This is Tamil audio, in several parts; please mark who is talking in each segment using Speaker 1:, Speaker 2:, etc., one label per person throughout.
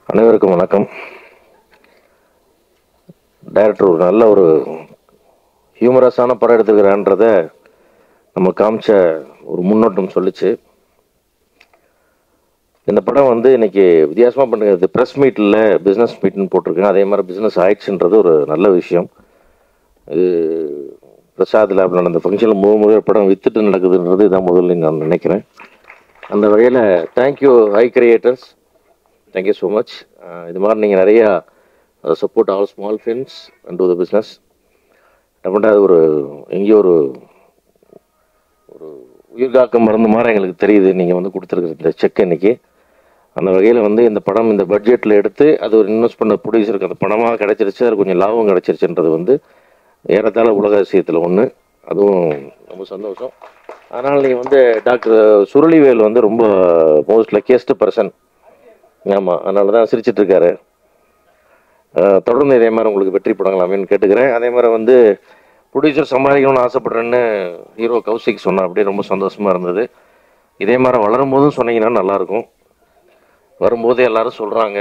Speaker 1: அனைவருக்கும் வணக்கம் டைரக்டர் ஒரு நல்ல ஒரு ஹியூமரஸான படம் எடுத்துருக்கிறான்றத நம்ம காமிச்ச ஒரு முன்னோட்டம் சொல்லிச்சு இந்த படம் வந்து இன்னைக்கு வித்தியாசமாக பண்ணுறது ப்ரெஸ் மீட்டில் பிஸ்னஸ் மீட்னு போட்டிருக்கேன் அதே மாதிரி பிஸ்னஸ் ஆயிடுச்சுன்றது ஒரு நல்ல விஷயம் இது பிரசாத் லேபில் நடந்த ஃபங்க்ஷனில் மூணு முறை படம் வித்துட்டு நடக்குதுன்றது இதான் முதல்ல நான் நினைக்கிறேன் அந்த வகையில் thank you hi creators thank you so much இது மாதிரி நீங்கள் நிறையா support all small films and to the business டெஃபினட்டாக அது ஒரு எங்கேயோ ஒரு ஒரு உயிர்காக்க மருந்து மாதிரி எங்களுக்கு தெரியுது நீங்கள் வந்து கொடுத்துருக்குற இந்த செக் இன்னைக்கு அந்த வகையில் வந்து இந்த படம் இந்த பட்ஜெட்டில் எடுத்து அது ஒரு இன்வெஸ்ட் பண்ண ப்ரொடியூசருக்கு அந்த பணமாக கிடைச்சிருச்சு அது கொஞ்சம் லாபம் கிடைச்சிருச்சுன்றது வந்து ஏறத்தாழ உலக அதிசயத்தில் ஒன்று அதுவும் ரொம்ப சந்தோஷம் அதனால் நீங்கள் வந்து டாக்டர் சுருளிவேல் வந்து ரொம்ப மோஸ்ட் லக்கியஸ்ட் பர்சன் ஆமாம் அதனால தான் சிரிச்சிட்டு இருக்காரு அஹ் தொடர்ந்து இதே மாதிரி உங்களுக்கு வெற்றி படங்களாமேன்னு கேட்டுக்கிறேன் அதே மாதிரி வந்து ப்ரொடியூசர் சம்பாதிக்கணும்னு ஆசைப்படுறேன்னு ஹீரோ கௌசிக் சொன்னா அப்படியே ரொம்ப சந்தோஷமா இருந்தது இதே மாதிரி வளரும் போதும் சொன்னீங்கன்னா நல்லாயிருக்கும் வரும்போதே எல்லாரும் சொல்கிறாங்க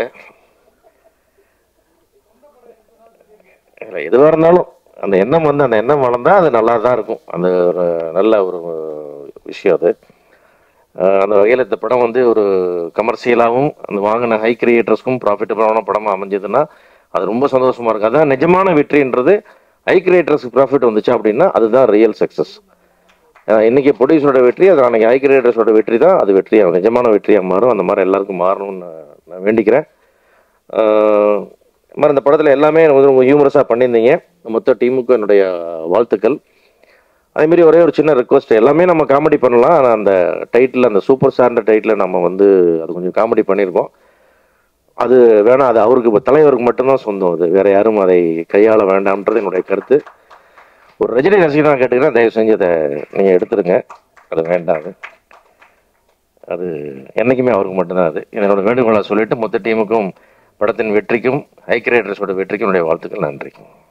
Speaker 1: இல்லை எதுவாக இருந்தாலும் அந்த எண்ணம் வந்து அந்த எண்ணம் வளர்ந்தா அது நல்லா தான் இருக்கும் அந்த ஒரு நல்ல ஒரு விஷயம் அது அஹ் அந்த வகையில் இந்த படம் வந்து ஒரு கமர்ஷியலாகவும் அந்த வாங்கின ஹை கிரியேட்டர்ஸ்க்கும் ப்ராஃபிட்டபுளான படமாக அமைஞ்சதுன்னா அது ரொம்ப சந்தோஷமா இருக்கும் அதான் நிஜமான வெற்றின்றது ஹை கிரியேட்டர்ஸ்க்கு ப்ராஃபிட் வந்துச்சு அப்படின்னா அதுதான் ரியல் சக்ஸஸ் இன்னைக்கு ப்ரொடியூசரோட வெற்றி அது அன்னைக்கு ஹை கிரியேட்டர்ஸோட வெற்றி தான் அது வெற்றியாக நிஜமான வெற்றியாக மாறும் அந்த மாதிரி எல்லாருக்கும் மாறணும்னு நான் நான் வேண்டிக்கிறேன் அஹ் இந்த மாதிரி இந்த படத்தில் எல்லாமே வந்து ரொம்ப ஹியூமரஸாக பண்ணியிருந்தீங்க மொத்த டீமுக்கும் என்னுடைய வாழ்த்துக்கள் அதேமாரி ஒரே ஒரு சின்ன ரெக்வஸ்ட் எல்லாமே நம்ம காமெடி பண்ணலாம் ஆனால் அந்த டைட்டில் அந்த சூப்பர் ஸ்டார்ன்ற டைட்டில் நம்ம வந்து அது கொஞ்சம் காமெடி பண்ணியிருக்கோம் அது வேணாம் அது அவருக்கு இப்ப தலைவருக்கு மட்டும்தான் சொந்தம் அது வேற யாரும் அதை கையாள வேண்டாம்ன்றது என்னுடைய கருத்து ஒரு ரஜினி ரசிகனாக கேட்டுக்கிறேன் தயவு செஞ்சு அதை நீங்கள் எடுத்துருங்க அது வேண்டாம் அது அது என்றைக்குமே அவருக்கு மட்டும்தான் அது என்னோட வேண்டுகோளை சொல்லிட்டு மொத்த டீமுக்கும் படத்தின் வெற்றிக்கும் ஹை கிரியேட்டர்ஸோட வெற்றிக்கும் என்னுடைய வாழ்த்துக்கள் நன்றி